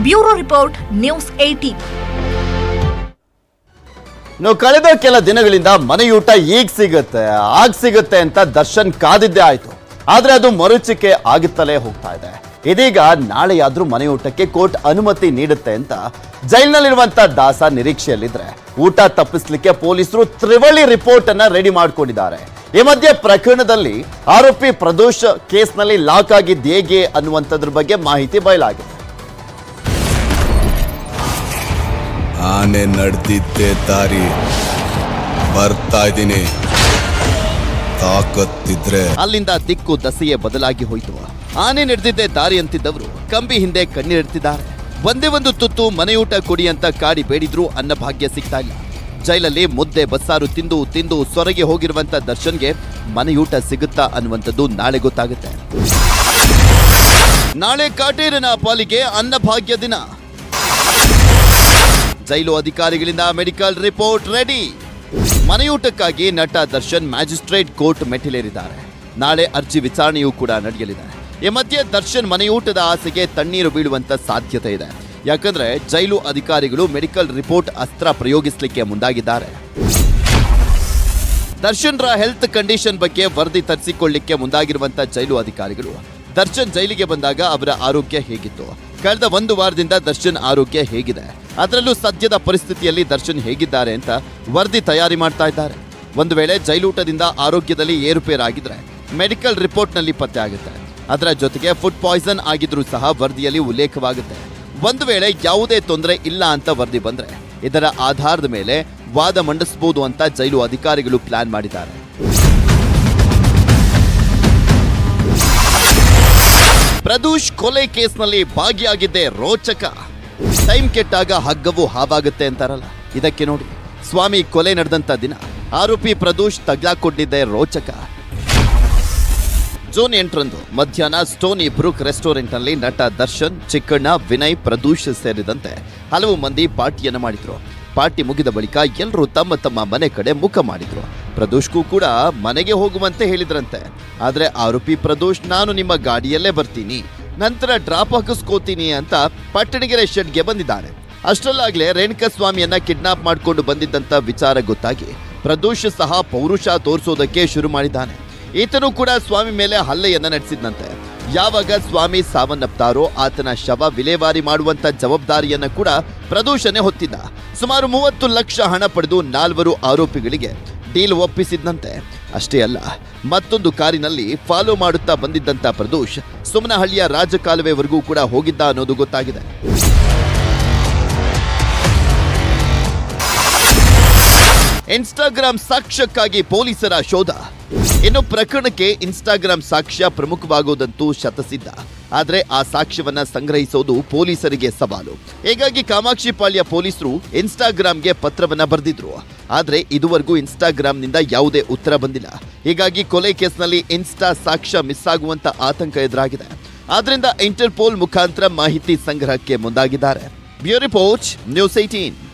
bureau report news eighteen ನಾವು ಕಳೆದ ಕೆಲ ದಿನಗಳಿಂದ ಮನೆಯೂಟ ಈಗ ಸಿಗುತ್ತೆ ಆಗ ಸಿಗುತ್ತೆ ಅಂತ ದರ್ಶನ್ ಕಾದಿದ್ದೇ ಆಯ್ತು ಆದ್ರೆ ಅದು ಮರುಚಿಕೆ ಆಗುತ್ತಲೇ ಹೋಗ್ತಾ ಇದೆ ಇದೀಗ ನಾಳೆಯಾದ್ರೂ ಮನೆಯೂಟಕ್ಕೆ ಕೋರ್ಟ್ ಅನುಮತಿ ನೀಡುತ್ತೆ ಅಂತ ಜೈಲಿನಲ್ಲಿರುವಂತ ದಾಸ ನಿರೀಕ್ಷೆಯಲ್ಲಿದ್ರೆ ಊಟ ತಪ್ಪಿಸ್ಲಿಕ್ಕೆ ಪೊಲೀಸರು ತ್ರಿವಳಿ ರಿಪೋರ್ಟ್ ಅನ್ನ ರೆಡಿ ಮಾಡ್ಕೊಂಡಿದ್ದಾರೆ ಈ ಮಧ್ಯೆ ಪ್ರಕರಣದಲ್ಲಿ ಆರೋಪಿ ಪ್ರದೋಷ್ ಕೇಸ್ನಲ್ಲಿ ಲಾಕ್ ಆಗಿದ್ದು ಹೇಗೆ ಅನ್ನುವಂಥದ್ರ ಬಗ್ಗೆ ಮಾಹಿತಿ ಬಯಲಾಗಿದೆ ಆನೆ ನಡೆದಿದ್ದೆ ದಾರಿ ಬರ್ತಾ ಇದ್ದೀನಿ ತಾಕತ್ತಿದ್ರೆ ಅಲ್ಲಿಂದ ದಿಕ್ಕು ದಸೆಯೇ ಬದಲಾಗಿ ಹೋಯಿತು ಆನೆ ನಡೆದಿದ್ದೆ ದಾರಿ ಅಂತಿದ್ದವರು ಕಂಬಿ ಹಿಂದೆ ಕಣ್ಣೀರಿಡ್ತಿದ್ದಾರೆ ಒಂದೇ ಒಂದು ತುತ್ತು ಮನೆಯೂಟ ಕೊಡಿ ಅಂತ ಕಾಡಿ ಬೇಡಿದ್ರು ಅನ್ನಭಾಗ್ಯ ಸಿಗ್ತಾ ಇಲ್ಲ ಜೈಲಲ್ಲಿ ಮುದ್ದೆ ಬಸ್ಸಾರು ತಿಂದು ತಿಂದು ಸೊರಗಿ ಹೋಗಿರುವಂತ ದರ್ಶನ್ಗೆ ಮನೆಯೂಟ ಸಿಗುತ್ತಾ ಅನ್ನುವಂಥದ್ದು ನಾಳೆ ಗೊತ್ತಾಗುತ್ತೆ ನಾಳೆ ಕಾಟೇರನ ಪಾಲಿಗೆ ಅನ್ನಭಾಗ್ಯ ದಿನ ಜೈಲು ಅಧಿಕಾರಿಗಳಿಂದ ಮೆಡಿಕಲ್ ರಿಪೋರ್ಟ್ ರೆಡಿ ಮನೆಯೂಟಕ್ಕಾಗಿ ನಟ ದರ್ಶನ್ ಮ್ಯಾಜಿಸ್ಟ್ರೇಟ್ ಕೋರ್ಟ್ ಮೆಟ್ಟಿಲೇರಿದ್ದಾರೆ ನಾಳೆ ಅರ್ಜಿ ವಿಚಾರಣೆಯೂ ಕೂಡ ನಡೆಯಲಿದೆ ಈ ಮಧ್ಯೆ ದರ್ಶನ್ ಮನೆಯೂಟದ ಆಸೆಗೆ ತಣ್ಣೀರು ಬೀಳುವಂತ ಸಾಧ್ಯತೆ ಇದೆ ಯಾಕಂದ್ರೆ ಜೈಲು ಅಧಿಕಾರಿಗಳು ಮೆಡಿಕಲ್ ರಿಪೋರ್ಟ್ ಅಸ್ತ್ರ ಪ್ರಯೋಗಿಸಲಿಕ್ಕೆ ಮುಂದಾಗಿದ್ದಾರೆ ದರ್ಶನ್ರ ಹೆಲ್ತ್ ಕಂಡೀಷನ್ ಬಗ್ಗೆ ವರದಿ ತರಿಸಿಕೊಳ್ಳಿಕ್ಕೆ ಮುಂದಾಗಿರುವಂತ ಜೈಲು ಅಧಿಕಾರಿಗಳು ದರ್ಶನ್ ಜೈಲಿಗೆ ಬಂದಾಗ ಅವರ ಆರೋಗ್ಯ ಹೇಗಿತ್ತು ಕಳೆದ ಒಂದು ವಾರದಿಂದ ದರ್ಶನ್ ಆರೋಗ್ಯ ಹೇಗಿದೆ ಅದರಲ್ಲೂ ಸದ್ಯದ ಪರಿಸ್ಥಿತಿಯಲ್ಲಿ ದರ್ಶನ್ ಹೇಗಿದ್ದಾರೆ ಅಂತ ವರದಿ ತಯಾರಿ ಮಾಡ್ತಾ ಇದ್ದಾರೆ ಒಂದು ವೇಳೆ ಜೈಲೂಟದಿಂದ ಆರೋಗ್ಯದಲ್ಲಿ ಏರುಪೇರಾಗಿದ್ರೆ ಮೆಡಿಕಲ್ ರಿಪೋರ್ಟ್ನಲ್ಲಿ ಪತ್ತೆ ಆಗುತ್ತೆ ಅದರ ಜೊತೆಗೆ ಫುಡ್ ಪಾಯ್ಸನ್ ಆಗಿದ್ರೂ ಸಹ ವರದಿಯಲ್ಲಿ ಉಲ್ಲೇಖವಾಗುತ್ತೆ ಒಂದು ವೇಳೆ ಯಾವುದೇ ತೊಂದರೆ ಇಲ್ಲ ಅಂತ ವರದಿ ಬಂದ್ರೆ ಇದರ ಆಧಾರದ ಮೇಲೆ ವಾದ ಮಂಡಿಸಬಹುದು ಅಂತ ಜೈಲು ಅಧಿಕಾರಿಗಳು ಪ್ಲಾನ್ ಮಾಡಿದ್ದಾರೆ ಪ್ರದೂಷ್ ಕೊಲೆ ಕೇಸ್ನಲ್ಲಿ ಭಾಗಿಯಾಗಿದ್ದೇ ರೋಚಕ ಟೈಮ್ ಕೆಟ್ಟಾಗ ಹಗ್ಗವು ಹಾವಾಗುತ್ತೆ ಅಂತಾರಲ್ಲ ಇದಕ್ಕೆ ನೋಡಿ ಸ್ವಾಮಿ ಕೊಲೆ ನಡೆದಂತ ದಿನ ಆರೋಪಿ ಪ್ರದೂಷ್ ತಗ್ಲಾಕೊಂಡಿದ್ದೆ ರೋಚಕ ಜೂನ್ ಎಂಟರಂದು ಮಧ್ಯಾಹ್ನ ಸ್ಟೋನಿ ಬ್ರೂಕ್ ರೆಸ್ಟೋರೆಂಟ್ನಲ್ಲಿ ನಟ ದರ್ಶನ್ ಚಿಕ್ಕಣ್ಣ ವಿನಯ್ ಪ್ರದೂಷ್ ಸೇರಿದಂತೆ ಹಲವು ಮಂದಿ ಪಾರ್ಟಿಯನ್ನು ಮಾಡಿದ್ರು ಪಾರ್ಟಿ ಮುಗಿದ ಬಳಿಕ ಎಲ್ಲರೂ ತಮ್ಮ ತಮ್ಮ ಮನೆ ಕಡೆ ಮುಖ ಮಾಡಿದ್ರು ಪ್ರದೋಷ್ಗೂ ಕೂಡ ಮನೆಗೆ ಹೋಗುವಂತೆ ಹೇಳಿದ್ರಂತೆ ಆದ್ರೆ ಆರೋಪಿ ಪ್ರದೋಷ್ ನಾನು ನಿಮ್ಮ ಗಾಡಿಯಲ್ಲೇ ಬರ್ತೀನಿ ನಂತರ ಡ್ರಾಪ್ ಹಾಕಿಸ್ಕೋತೀನಿ ಅಂತ ಪಟ್ಟಣಗೆರೆ ಶೆಡ್ಗೆ ಬಂದಿದ್ದಾನೆ ಅಷ್ಟರಲ್ಲಾಗ್ಲೇ ರೇಣುಕಸ್ವಾಮಿಯನ್ನ ಕಿಡ್ನಾಪ್ ಮಾಡಿಕೊಂಡು ಬಂದಿದ್ದಂತ ವಿಚಾರ ಗೊತ್ತಾಗಿ ಪ್ರದೋಷ್ ಸಹ ಪೌರುಷ ತೋರಿಸೋದಕ್ಕೆ ಶುರು ಮಾಡಿದ್ದಾನೆ ಈತನು ಕೂಡ ಸ್ವಾಮಿ ಮೇಲೆ ಹಲ್ಲೆಯನ್ನ ನಡೆಸಿದ್ನಂತೆ ಯಾವಾಗ ಸ್ವಾಮಿ ಸಾವನ್ನಪ್ತಾರೋ ಆತನ ಶವ ವಿಲೇವಾರಿ ಮಾಡುವಂತ ಜವಾಬ್ದಾರಿಯನ್ನ ಕೂಡ ಪ್ರದೂಷಣೆ ಹೊತ್ತಿದ್ದ ಸುಮಾರು ಮೂವತ್ತು ಲಕ್ಷ ಹಣ ಪಡೆದು ನಾಲ್ವರು ಆರೋಪಿಗಳಿಗೆ ಡೀಲ್ ಒಪ್ಪಿಸಿದ್ನಂತೆ ಅಷ್ಟೇ ಅಲ್ಲ ಮತ್ತೊಂದು ಕಾರಿನಲ್ಲಿ ಫಾಲೋ ಮಾಡುತ್ತಾ ಬಂದಿದ್ದಂತ ಪ್ರದೋಷ್ ಸುಮನಹಳ್ಳಿಯ ರಾಜಕಾಲುವೆವರೆಗೂ ಕೂಡ ಹೋಗಿದ್ದ ಅನ್ನೋದು ಗೊತ್ತಾಗಿದೆ ಇನ್ಸ್ಟಾಗ್ರಾಂ ಸಾಕ್ಷ್ಯಕ್ಕಾಗಿ ಪೊಲೀಸರ ಶೋಧ ಇನ್ನು ಪ್ರಕರಣಕ್ಕೆ ಇನ್ಸ್ಟಾಗ್ರಾಂ ಸಾಕ್ಷ್ಯ ಪ್ರಮುಖವಾಗುವುದಂತೂ ಶತಸಿದ್ಧ ಆದ್ರೆ ಆ ಸಾಕ್ಷ್ಯವನ್ನ ಸಂಗ್ರಹಿಸೋದು ಪೊಲೀಸರಿಗೆ ಸವಾಲು ಹೀಗಾಗಿ ಕಾಮಾಕ್ಷಿಪಾಳ್ಯ ಪೊಲೀಸರು ಇನ್ಸ್ಟಾಗ್ರಾಂಗೆ ಪತ್ರವನ್ನ ಬರೆದಿದ್ರು ಆದ್ರೆ ಇದುವರೆಗೂ ಇನ್ಸ್ಟಾಗ್ರಾಂನಿಂದ ಯಾವುದೇ ಉತ್ತರ ಬಂದಿಲ್ಲ ಹೀಗಾಗಿ ಕೊಲೆ ಕೇಸ್ನಲ್ಲಿ ಇನ್ಸ್ಟಾ ಸಾಕ್ಷ್ಯ ಮಿಸ್ ಆಗುವಂತ ಆತಂಕ ಎದುರಾಗಿದೆ ಆದ್ರಿಂದ ಇಂಟರ್ಪೋಲ್ ಮುಖಾಂತರ ಮಾಹಿತಿ ಸಂಗ್ರಹಕ್ಕೆ ಮುಂದಾಗಿದ್ದಾರೆ ಬ್ಯೂರೋ ರಿಪೋರ್ಟ್ ನ್ಯೂಸ್ ಏಟೀನ್